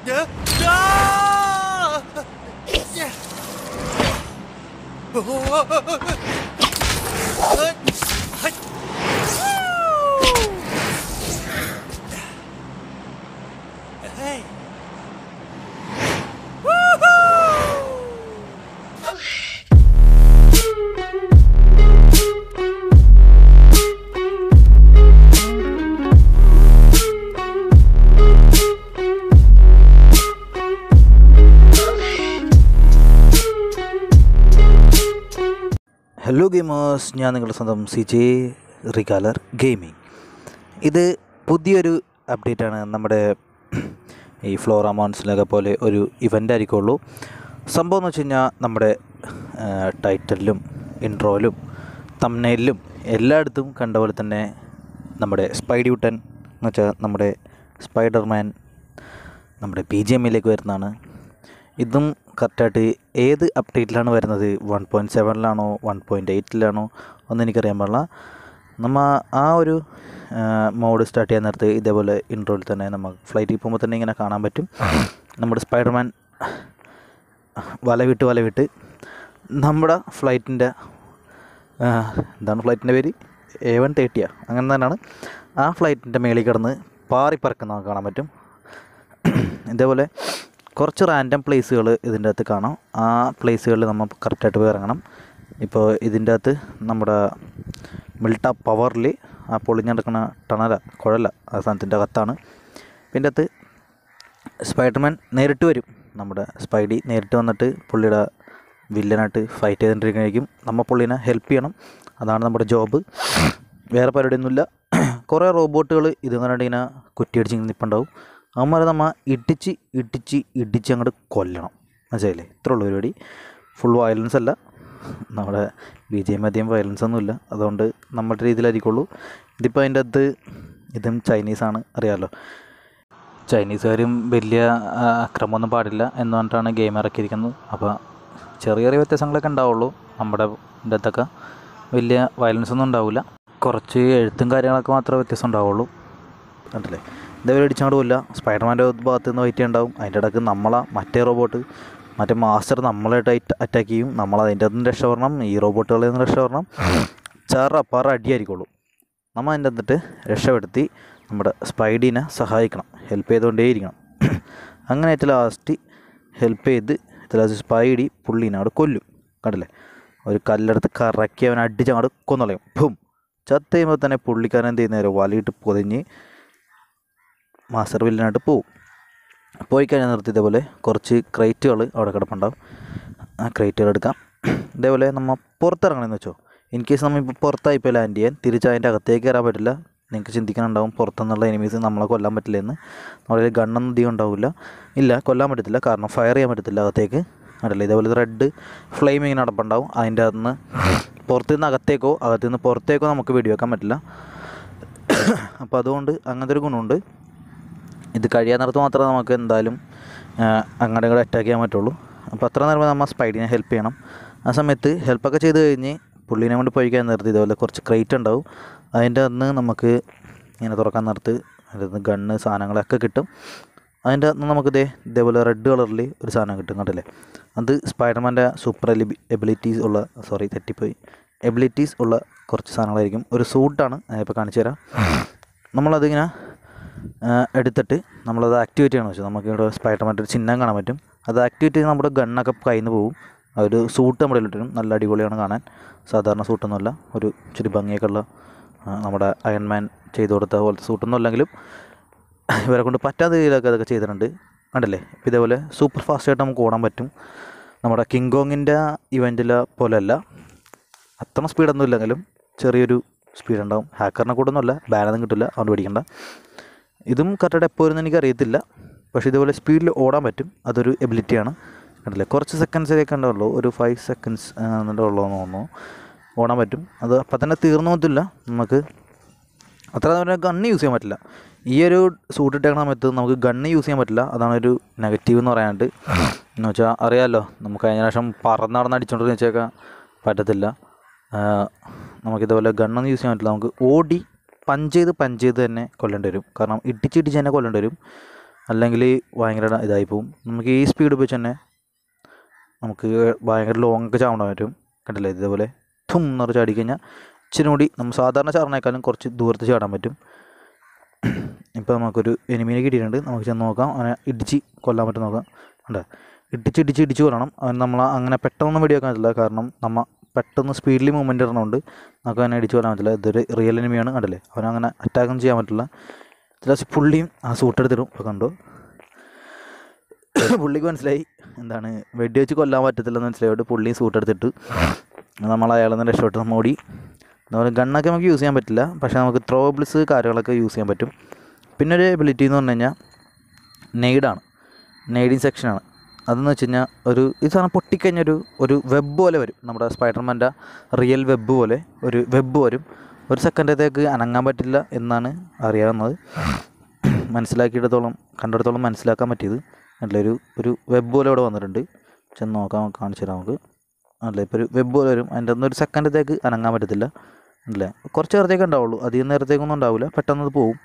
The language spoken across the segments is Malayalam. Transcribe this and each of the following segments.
Hey. ഹലോ ഗെയിമേഴ്സ് ഞാൻ നിങ്ങളുടെ സ്വന്തം സി ജെ റിക്കാലർ ഗെയിമിംഗ് ഇത് പുതിയൊരു അപ്ഡേറ്റ് ആണ് നമ്മുടെ ഈ ഫ്ലോറ മോൺസിലൊക്കെ പോലെ ഒരു ഇവൻ്റ് ആയിരിക്കുള്ളൂ സംഭവം എന്ന് വെച്ച് കഴിഞ്ഞാൽ നമ്മുടെ ടൈറ്റലിലും ഇൻട്രോയിലും തമ്മനയിലും എല്ലായിടത്തും കണ്ട പോലെ തന്നെ നമ്മുടെ സ്പൈഡ്യൂട്ടൻ എന്ന് വെച്ചാൽ നമ്മുടെ സ്പൈഡർമാൻ നമ്മുടെ പി ജി എമ്മിലേക്ക് വരുന്നതാണ് ഇതും കറക്റ്റായിട്ട് ഏത് അപ്ഡേറ്റിലാണ് വരുന്നത് വൺ പോയിൻറ്റ് സെവനിലാണോ വൺ പോയിൻറ്റ് എയ്റ്റിലാണോ ഒന്നും എനിക്കറിയാൻ പാടില്ല നമ്മൾ ആ ഒരു മോഡ് സ്റ്റാർട്ട് ചെയ്യാൻ നേരത്ത് ഇതേപോലെ ഇൻട്രോയിൽ തന്നെ നമ്മൾ ഫ്ലൈറ്റിൽ പോകുമ്പോൾ തന്നെ ഇങ്ങനെ കാണാൻ പറ്റും നമ്മുടെ സ്പൈഡർമാൻ വല വിട്ട് വല വിട്ട് നമ്മുടെ ഫ്ലൈറ്റിൻ്റെ എന്താണ് ഫ്ലൈറ്റിൻ്റെ പേര് എ വൺ തേർട്ടിയാ അങ്ങനെ തന്നെയാണ് ആ ഫ്ലൈറ്റിൻ്റെ മേളിൽ കിടന്ന് പാറി പറക്കുന്ന നമുക്ക് കാണാൻ പറ്റും ഇതേപോലെ കുറച്ച് റാൻഡം പ്ലേസുകൾ ഇതിൻ്റെ അകത്ത് കാണാം ആ പ്ലേസുകളിൽ നമ്മൾ കറക്റ്റായിട്ട് പോയി ഇറങ്ങണം ഇപ്പോൾ ഇതിൻ്റെ അകത്ത് നമ്മുടെ മിൽട്ട പവറിൽ ആ പൊളിഞ്ഞെടുക്കുന്ന ടണല കുഴല ആ സാധനത്തിൻ്റെ അകത്താണ് പിന്നെ അകത്ത് സ്പൈഡർമാൻ നേരിട്ട് വരും നമ്മുടെ സ്പൈഡി നേരിട്ട് വന്നിട്ട് പുള്ളിയുടെ വില്ലനായിട്ട് ഫൈറ്റ് ചെയ്തുകൊണ്ടിരിക്കുകയായിരിക്കും നമ്മൾ പുള്ളിനെ ഹെൽപ്പ് ചെയ്യണം അതാണ് നമ്മുടെ ജോബ് വേറെ പരിപാടിയൊന്നുമില്ല കുറേ റോബോട്ടുകൾ ഇതിങ്ങനെ ഇങ്ങനെ കുറ്റിയടിച്ച് ഇങ്ങനെ നിൽപ്പുണ്ടാവും അവന്മാരെ നമ്മൾ ഇടിച്ച് ഇടിച്ച് ഇടിച്ച് അങ്ങോട്ട് കൊല്ലണം മനസ്സിലായില്ലേ ഇത്ര ഉള്ളൂ പരിപാടി ഫുൾ വയലൻസ് അല്ല നമ്മുടെ ബി ജെ അധികം വയലൻസ് ഒന്നുമില്ല അതുകൊണ്ട് നമ്മുടെ രീതിയിലായിരിക്കുള്ളൂ ഇതിപ്പോൾ അതിൻ്റെ അകത്ത് ഇതും ചൈനീസാണ് അറിയാമല്ലോ ചൈനീസുകാരും വലിയ ആ, അക്രമമൊന്നും പാടില്ല എന്ന് പറഞ്ഞിട്ടാണ് ഗെയിം ഇറക്കിയിരിക്കുന്നത് അപ്പോൾ ചെറിയ ചെറിയ വ്യത്യാസങ്ങളൊക്കെ ഉണ്ടാവുള്ളൂ നമ്മുടെ ഇതിൻ്റെ അകത്തൊക്കെ വലിയ വയലൻസ് ഒന്നും ഉണ്ടാവില്ല കുറച്ച് എഴുത്തും കാര്യങ്ങളൊക്കെ മാത്രമേ വ്യത്യാസം ഉണ്ടാവുള്ളൂ കണ്ടില്ലേ ഇതേപോലെ അടിച്ചങ്ങോട്ട് പോയില്ല സ്പൈഡർമാൻ്റെ ഭാഗത്ത് നിന്ന് വെയിറ്റ് ഉണ്ടാവും അതിൻ്റെ ഇടയ്ക്ക് നമ്മളെ മറ്റേ റോബോട്ട് മറ്റേ മാസ്റ്റർ നമ്മളായിട്ട് അറ്റാക്ക് ചെയ്യും നമ്മൾ അതിൻ്റെ അകത്ത് നിന്ന് രക്ഷപ്പെടണം ഈ റോബോട്ടുകളിൽ നിന്ന് രക്ഷപ്പെടണം ചറ പറ അടിയായിരിക്കുള്ളൂ നമ്മൾ അതിൻ്റെ എന്നിട്ട് രക്ഷപ്പെടുത്തി നമ്മുടെ സ്പൈഡീനെ സഹായിക്കണം ഹെൽപ്പ് ചെയ്തുകൊണ്ടേയിരിക്കണം അങ്ങനെ ഏറ്റവും ലാസ്റ്റ് ഹെൽപ്പ് ചെയ്ത് ഏറ്റവും ലാസ്റ്റ് സ്പൈഡി പുള്ളീനെ അവിടെ കൊല്ലും കണ്ടില്ലേ ഒരു കല്ലെടുത്ത് കറക്കി അവൻ അടിച്ച് അങ്ങോട്ട് കൊന്നളയും ഭും ചത്ത് കഴിയുമ്പോൾ തന്നെ പുള്ളിക്കാരൻ എന്ത് ചെയ്യുന്നേരം വലയിട്ട് പൊതിഞ്ഞ് മാസ്റ്റർ വില്ലനായിട്ട് പോവും പോയി കഴിഞ്ഞാൽ നിർത്തി ഇതേപോലെ കുറച്ച് ക്രേറ്റുകൾ അവിടെ കിടപ്പുണ്ടാവും ആ ക്രേറ്റുകൾ എടുക്കാം ഇതേപോലെ നമ്മൾ പുറത്തിറങ്ങണമെന്ന് വെച്ചോ ഇൻ കേസ് നമ്മൾ ഇപ്പോൾ പുറത്തായിപ്പോൾ ലാൻഡ് ചെയ്യാൻ തിരിച്ച് അതിൻ്റെ അകത്തേക്ക് കയറാൻ പറ്റില്ല നിങ്ങൾക്ക് ചിന്തിക്കാനുണ്ടാവും പുറത്തുനിന്നുള്ള എനിമീസ് നമ്മളെ കൊല്ലാൻ പറ്റില്ല എന്ന് നമ്മുടെ ഗണ്ണൊന്നും അധികം ഉണ്ടാവില്ല ഇല്ല കൊല്ലാൻ പറ്റത്തില്ല കാരണം ഫയർ ചെയ്യാൻ പറ്റത്തില്ല അകത്തേക്ക് അതല്ല ഇതേപോലെ റെഡ് ഫ്ലെയിം ഇങ്ങനെ നടപ്പുണ്ടാവും അതിൻ്റെ അകത്ത് നിന്ന് പുറത്തു നിന്ന് അകത്തേക്കോ അകത്തു നിന്ന് പുറത്തേക്കോ നമുക്ക് വെടിവെക്കാൻ പറ്റില്ല അപ്പോൾ അതുകൊണ്ട് അങ്ങനത്തെ ഒരു ഗുണമുണ്ട് ഇത് കഴിയാൻ നേരത്ത് മാത്രമേ നമുക്ക് എന്തായാലും ആ, അങ്ങോട്ടും ഇങ്ങോട്ട് അറ്റാക്ക് ചെയ്യാൻ പറ്റുള്ളൂ അപ്പോൾ അത്ര നേരം നമ്മൾ സ്പൈഡിനെ ഹെൽപ്പ് ചെയ്യണം ആ സമയത്ത് ഹെൽപ്പൊക്കെ ചെയ്ത് കഴിഞ്ഞ് പുള്ളീനെ കൊണ്ട് പോയിക്കാൻ നിർത്തി ഇതേപോലെ കുറച്ച് ക്രേറ്റ് ഉണ്ടാവും അതിൻ്റെ അന്ന് നമുക്ക് ഇങ്ങനെ തുറക്കാൻ നിർത്ത് അതിൻ്റെ ഗണ്ണ് സാധനങ്ങളൊക്കെ കിട്ടും അതിൻ്റെ അന്ന് നമുക്ക് ഇതേ ഇതേപോലെ റെഡ് കളറിൽ ഒരു സാധനം കിട്ടും കണ്ടില്ലേ അത് സ്പൈഡർമാൻ്റെ സൂപ്പർ എലി എബിലിറ്റീസ് ഉള്ള സോറി തെറ്റിപ്പോയി എബിലിറ്റീസ് ഉള്ള കുറച്ച് സാധനങ്ങളായിരിക്കും ഒരു സൂട്ടാണ് ഞാനിപ്പോൾ കാണിച്ചു തരാം നമ്മളതിങ്ങനെ ആ, എടുത്തിട്ട് നമ്മളത് ആക്ടിവേറ്റ് ചെയ്യണം വെച്ചാൽ നമുക്ക് ഇവിടെ സ്പൈഡർമാൻ്റെ ഒരു ചിഹ്നം കാണാൻ പറ്റും അത് ആക്ടിവേറ്റ് ചെയ്ത് നമ്മുടെ ഗണ്ണൊക്കെ കയ്യിൽ നിന്ന് പോകും ആ ഒരു സൂട്ട് നമ്മുടെ ഇട്ടിട്ടും നല്ല അടിപൊളിയാണ് കാണാൻ സാധാരണ സൂട്ടൊന്നുമല്ല ഒരു ഇച്ചിരി ഭംഗിയൊക്കെ ഉള്ള ആ, നമ്മുടെ അയൺമാൻ ചെയ്തു കൊടുത്ത പോലത്തെ സൂട്ടൊന്നും അല്ലെങ്കിലും ഇവരെ കൊണ്ട് പറ്റാത്ത രീതിയിലൊക്കെ അതൊക്കെ ചെയ്തിട്ടുണ്ട് കണ്ടില്ലേ ഇപ്പോൾ ഇതേപോലെ സൂപ്പർ ഫാസ്റ്റായിട്ട് നമുക്ക് ഓടാൻ പറ്റും നമ്മുടെ കിങ് കോങ്ങിൻ്റെ ഇവൻറ്റിലെ പോലെയല്ല അത്ര സ്പീഡൊന്നും ഇല്ലെങ്കിലും ചെറിയൊരു സ്പീഡ് ഉണ്ടാവും ഹാക്കറിനെ കൂടെ ഒന്നുമല്ല ബാനൊന്നും കിട്ടില്ല അതുകൊണ്ട് പേടിക്കണ്ട ഇതും കറക്റ്റായിട്ട് എപ്പോൾ വരുമെന്ന് എനിക്ക് അറിയത്തില്ല പക്ഷേ ഇതുപോലെ സ്പീഡിൽ ഓടാൻ പറ്റും അതൊരു എബിലിറ്റിയാണ് കണ്ടില്ലേ കുറച്ച് സെക്കൻഡ്സിലേക്ക് ഉണ്ടാവുള്ളൂ ഒരു ഫൈവ് സെക്കൻഡ്സ് എന്നിട്ട് ഉള്ളതെന്ന് തോന്നുന്നു ഓടാൻ പറ്റും അത് അപ്പം തന്നെ തീർന്നു പോകത്തില്ല നമുക്ക് അത്ര നേരം ഗണ്ണ് യൂസ് ചെയ്യാൻ പറ്റില്ല ഈ ഒരു സൂട്ട് ഇട്ടേക്കണ സമയത്ത് നമുക്ക് ഗണ്ണ് യൂസ് ചെയ്യാൻ പറ്റില്ല അതാണ് ഒരു നെഗറ്റീവ് എന്ന് പറയാനായിട്ട് എന്ന് വെച്ചാൽ അറിയാമല്ലോ നമുക്ക് കഴിഞ്ഞ പ്രാവശ്യം പറന്ന് നടന്ന് അടിച്ചുകൊണ്ടിരുന്ന വെച്ചേക്കാൻ പറ്റത്തില്ല ആ, നമുക്കിതുപോലെ ഗണ്ണൊന്നും യൂസ് ചെയ്യാൻ പറ്റില്ല നമുക്ക് ഓടി പഞ്ച് ചെയ്ത് പഞ്ച് ചെയ്ത് തന്നെ കൊല്ലേണ്ടി വരും കാരണം ഇടിച്ചിടിച്ച് തന്നെ കൊല്ലേണ്ടി വരും അല്ലെങ്കിൽ ഭയങ്കര ഇതായി പോവും നമുക്ക് ഈ സ്പീഡ് വെച്ച് തന്നെ നമുക്ക് ഭയങ്കര ലോങ് ഒക്കെ ചാടാൻ പറ്റും കണ്ടില്ലേ ഇതേപോലെ തും എന്ന് പറഞ്ഞ് ചാടി കഴിഞ്ഞാൽ ഇച്ചിരി കൂടി നമ്മൾ സാധാരണ ചാടനേക്കാളും കുറച്ച് ദൂരത്ത് ചാടാൻ പറ്റും ഇപ്പോൾ നമുക്കൊരു എനിമീനെ കിട്ടിയിട്ടുണ്ട് നമുക്ക് ചെന്ന് നോക്കാം അവനെ ഇടിച്ച് കൊല്ലാൻ പറ്റും നോക്കാം ഉണ്ട് ഇടിച്ച് ഇടിച്ച് ഇടിച്ച് കൊല്ലണം അവൻ നമ്മൾ അങ്ങനെ പെട്ടെന്ന് വെടിവെക്കാൻ പറ്റില്ല കാരണം നമ്മ പെട്ടെന്ന് സ്പീഡിൽ മൂവ്മെൻറ്റ് ഇടണമുണ്ട് നമുക്ക് അവനെ ഇടിച്ച് കൊല്ലാൻ പറ്റില്ല ഇതൊരു റിയൽ എനിമിയാണ് കണ്ടില്ലേ അവനങ്ങനെ അറ്റാക്കൊന്നും ചെയ്യാൻ പറ്റില്ല ചില പുള്ളിയും ആ സൂട്ട് എടുത്തിടും ഇപ്പോൾ കണ്ടു പുള്ളിക്ക് മനസ്സിലായി എന്താണ് വെടി വെച്ച് കൊല്ലാൻ പറ്റത്തില്ലെന്ന് മനസ്സിലായിട്ട് പുള്ളി സൂട്ട് എടുത്തിട്ട് നമ്മൾ അയാളിൽ നിന്ന് രക്ഷപ്പെട്ട് നമ്മൾ ഓടി അതുപോലെ ഗണ്ണൊക്കെ നമുക്ക് യൂസ് ചെയ്യാൻ പറ്റില്ല പക്ഷേ നമുക്ക് ത്രോബിൾസ് കാര്യങ്ങളൊക്കെ യൂസ് ചെയ്യാൻ പറ്റും പിന്നെ ഒരു എബിലിറ്റി എന്ന് പറഞ്ഞു കഴിഞ്ഞാൽ നെയ്ഡാണ് നെയ്ഡിങ് സെക്ഷനാണ് അതെന്ന് വെച്ച് കഴിഞ്ഞാൽ ഒരു ഈ സാധനം പൊട്ടിക്കഴിഞ്ഞൊരു ഒരു വെബ് പോലെ വരും നമ്മുടെ സ്പൈഡർമാൻ്റെ റിയൽ വെബ് പോലെ ഒരു വെബ് വരും ഒരു സെക്കൻഡത്തേക്ക് അനങ്ങാൻ പറ്റില്ല എന്നാണ് അറിയാവുന്നത് മനസ്സിലാക്കിയിടത്തോളം കണ്ടിടത്തോളം മനസ്സിലാക്കാൻ പറ്റിയത് അല്ല ഒരു ഒരു വെബ് പോലെ ഇവിടെ വന്നിട്ടുണ്ട് ചെന്ന് നോക്കാം കാണിച്ചു തരാം നമുക്ക് അല്ല ഇപ്പോൾ ഒരു വെബ് പോലെ വരും അതിൻ്റെ ഒന്നും ഒരു സെക്കൻഡത്തേക്ക് അനങ്ങാൻ പറ്റത്തില്ല അല്ലേ കുറച്ച് നേരത്തേക്ക് ഉണ്ടാവുള്ളൂ അധികം നേരത്തേക്കൊന്നും ഉണ്ടാവില്ല പെട്ടെന്ന് അത് പോവും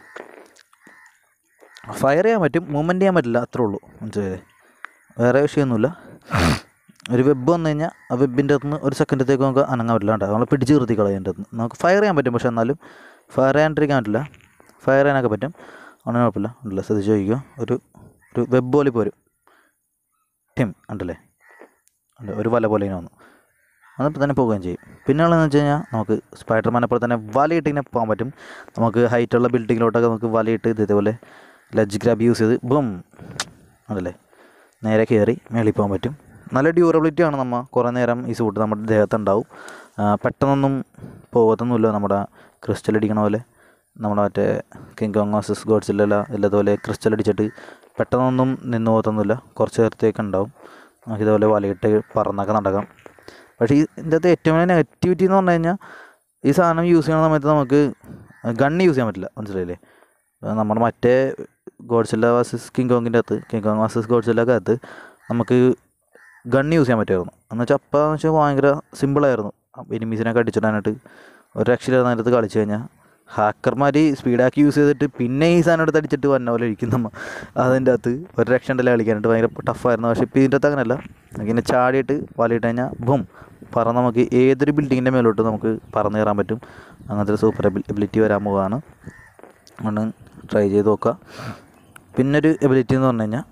ഫയർ ചെയ്യാൻ പറ്റും മൂവ്മെൻറ്റ് ചെയ്യാൻ പറ്റില്ല അത്രേ ഉള്ളൂ മനസ്സിലായില്ലേ വേറെ വിഷയമൊന്നുമില്ല ഒരു വെബ് വന്നു കഴിഞ്ഞാൽ ആ വെബിൻ്റെ അകത്തുനിന്ന് ഒരു സെക്കൻഡത്തേക്ക് നമുക്ക് അനങ്ങാൻ പറ്റില്ല കേട്ടോ നമ്മൾ പിടിച്ച് നിർത്തി കളയും അതിൻ്റെ അകത്തുനിന്ന് നമുക്ക് ഫയർ ചെയ്യാൻ പറ്റും പക്ഷേ എന്നാലും ഫയർ ചെയ്യാണ്ടിരിക്കാൻ പറ്റില്ല ഫയർ ചെയ്യാനൊക്കെ പറ്റും അങ്ങനെ കുഴപ്പമില്ല ഉണ്ടല്ലോ ശ്രദ്ധിച്ച് ചോദിക്കുക ഒരു ഒരു വെബ് പോലെ പോരും ടിം ഉണ്ടല്ലേ ഉണ്ട് ഒരു വല പോലെ ഇങ്ങനെ വന്നു അതിപ്പോൾ തന്നെ പോവുകയും ചെയ്യും പിന്നെ ഉള്ളതെന്ന് വെച്ച് കഴിഞ്ഞാൽ നമുക്ക് സ്പൈഡർമാനെ പോലെ തന്നെ വലയിട്ട് ഇങ്ങനെ പോകാൻ പറ്റും നമുക്ക് ഹൈറ്റുള്ള ബിൽഡിങ്ങിലോട്ടൊക്കെ നമുക്ക് വലയിട്ട് ഇത് ഇതേപോലെ ലജ് ഗ്രാബ് യൂസ് ചെയ്ത് ബും അതല്ലേ നേരെ കയറി മേളിൽ പോകാൻ പറ്റും നല്ല ഡ്യൂറബിലിറ്റി ആണ് നമ്മൾ കുറേ നേരം ഈ സൂട്ട് നമ്മുടെ ദേഹത്തുണ്ടാവും ആ, പെട്ടെന്നൊന്നും പോകത്തൊന്നുമില്ല നമ്മുടെ ക്രിസ്റ്റൽ അടിക്കണ പോലെ നമ്മുടെ മറ്റേ കിങ് കോങ് വാസസ് ഗോഡ്സില്ല ഇല്ലതുപോലെ ക്രിസ്റ്റൽ അടിച്ചിട്ട് പെട്ടെന്നൊന്നും നിന്ന് പോകത്തൊന്നുമില്ല കുറച്ച് നേരത്തേക്ക് ഉണ്ടാവും നമുക്ക് ഇതുപോലെ വലയിട്ട് പറന്നൊക്കെ നടക്കാം പക്ഷേ ഈ ഇതിൻ്റെ അകത്ത് ഏറ്റവും വലിയ നെഗറ്റിവിറ്റി എന്ന് പറഞ്ഞു കഴിഞ്ഞാൽ ഈ സാധനം യൂസ് ചെയ്യുന്ന സമയത്ത് നമുക്ക് ഗണ്ണ് യൂസ് ചെയ്യാൻ പറ്റില്ല മനസ്സിലായില്ലേ അത് നമ്മുടെ മറ്റേ ഗോഡ്സില്ല വാസസ് കിങ് കോങ്ങിൻ്റെ അകത്ത് കിങ് കോങ് വാസസ് ഗോഡ്സില്ലൊക്കെ അകത്ത് നമുക്ക് ഗണ്ണ് യൂസ് ചെയ്യാൻ പറ്റുമായിരുന്നു എന്ന് വെച്ചാൽ അപ്പോൾ എന്ന് വെച്ചാൽ ഭയങ്കര സിമ്പിളായിരുന്നു എനിമീസിനൊക്കെ അടിച്ചിടാനായിട്ട് ഒരു രക്ഷയില്ലാത്ത നേരത്ത് കളിച്ചു കഴിഞ്ഞാൽ ഹാക്കർമാർ സ്പീഡാക്കി യൂസ് ചെയ്തിട്ട് പിന്നെ ഈ സാധനം എടുത്ത് അടിച്ചിട്ട് വന്ന പോലെ ഇരിക്കും നമ്മൾ അതിൻ്റെ അകത്ത് ഒരു രക്ഷ ഉണ്ടല്ലോ കളിക്കാനായിട്ട് ഭയങ്കര ടഫായിരുന്നു പക്ഷേ ഇപ്പോൾ ഇതിൻ്റെ അകത്ത് അങ്ങനെയല്ല ഇങ്ങനെ ചാടിയിട്ട് വലയിട്ട് കഴിഞ്ഞാൽ ബും പറന്ന് നമുക്ക് ഏതൊരു ബിൽഡിങ്ങിൻ്റെ മേലോട്ട് നമുക്ക് പറന്ന് കയറാൻ പറ്റും അങ്ങനത്തെ ഒരു സൂപ്പർ എബിലിറ്റി വരാൻ പോവുകയാണ് ഒന്ന് ട്രൈ ചെയ്ത് നോക്കുക പിന്നൊരു എബിലിറ്റി എന്ന് പറഞ്ഞു കഴിഞ്ഞാൽ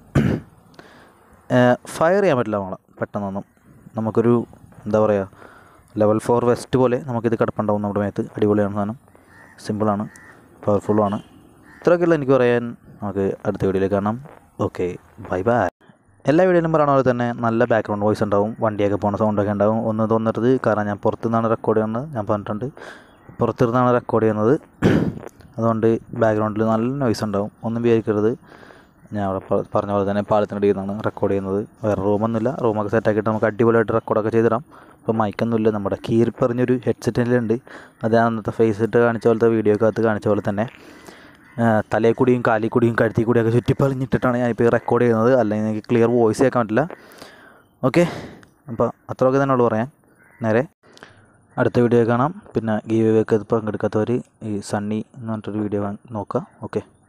ഫയർ ചെയ്യാൻ പറ്റില്ല നമ്മളെ പെട്ടെന്നൊന്നും നമുക്കൊരു എന്താ പറയുക ലെവൽ ഫോർ വെസ്റ്റ് പോലെ നമുക്കിത് കിടപ്പുണ്ടാവും നമ്മുടെ മേത്ത് അടിപൊളിയാണ് സാധനം സിമ്പിളാണ് പവർഫുള്ളുമാണ് ഇത്രയൊക്കെയുള്ള എനിക്ക് പറയാൻ നമുക്ക് അടുത്ത വീഡിയോയിൽ കാണാം ഓക്കെ ബൈ ബൈ എല്ലാ വീഡിയോയിലും പറയുന്ന പോലെ തന്നെ നല്ല ബാക്ക്ഗ്രൗണ്ട് വോയിസ് ഉണ്ടാവും വണ്ടിയൊക്കെ പോകുന്ന സൗണ്ടൊക്കെ ഉണ്ടാവും ഒന്ന് തോന്നരുത് കാരണം ഞാൻ പുറത്തുനിന്നാണ് റെക്കോർഡ് ചെയ്യുന്നത് ഞാൻ പറഞ്ഞിട്ടുണ്ട് പുറത്തിരുന്നാണ് റെക്കോർഡ് ചെയ്യുന്നത് അതുകൊണ്ട് ബാക്ക്ഗ്രൗണ്ടിൽ നല്ല നോയ്സ് ഉണ്ടാവും ഒന്നും വിചാരിക്കരുത് ഞാൻ അവിടെ പ- പറഞ്ഞ പോലെ തന്നെ പാലത്തിനടിയിൽ നിന്നാണ് റെക്കോർഡ് ചെയ്യുന്നത് വേറെ റൂമൊന്നുമില്ല റൂമൊക്കെ സെറ്റാക്കിയിട്ട് നമുക്ക് അടിപൊളിയായിട്ട് റെക്കോർഡൊക്കെ ചെയ്തിടാം ഇപ്പോൾ മൈക്കൊന്നുമില്ല നമ്മുടെ കീറി പറഞ്ഞൊരു ഹെഡ്സെറ്റിലുണ്ട് അത് ഞാൻ അന്നത്തെ ഫേസ് ഇട്ട് കാണിച്ച പോലത്തെ വീഡിയോക്കകത്ത് കാണിച്ച പോലെ തന്നെ തലയിൽ കൂടിയും കാലിൽ കൂടിയും കഴുത്തി കൂടിയൊക്കെ ചുറ്റിപ്പറിഞ്ഞിട്ടിട്ടാണ് ഞാനിപ്പോൾ റെക്കോർഡ് ചെയ്യുന്നത് അല്ലെങ്കിൽ എനിക്ക് ക്ലിയർ വോയിസ് കേൾക്കാൻ പറ്റില്ല ഓക്കെ അപ്പോൾ അത്രയൊക്കെ തന്നെ ഉള്ളൂ പറയാൻ നേരെ അടുത്ത വീഡിയോ കാണാം പിന്നെ ഗീവ് ഒക്കെ പങ്കെടുക്കാത്തവർ ഈ സണ്ണി എന്ന് പറഞ്ഞിട്ടൊരു വീഡിയോ നോക്കാം ഓക്കെ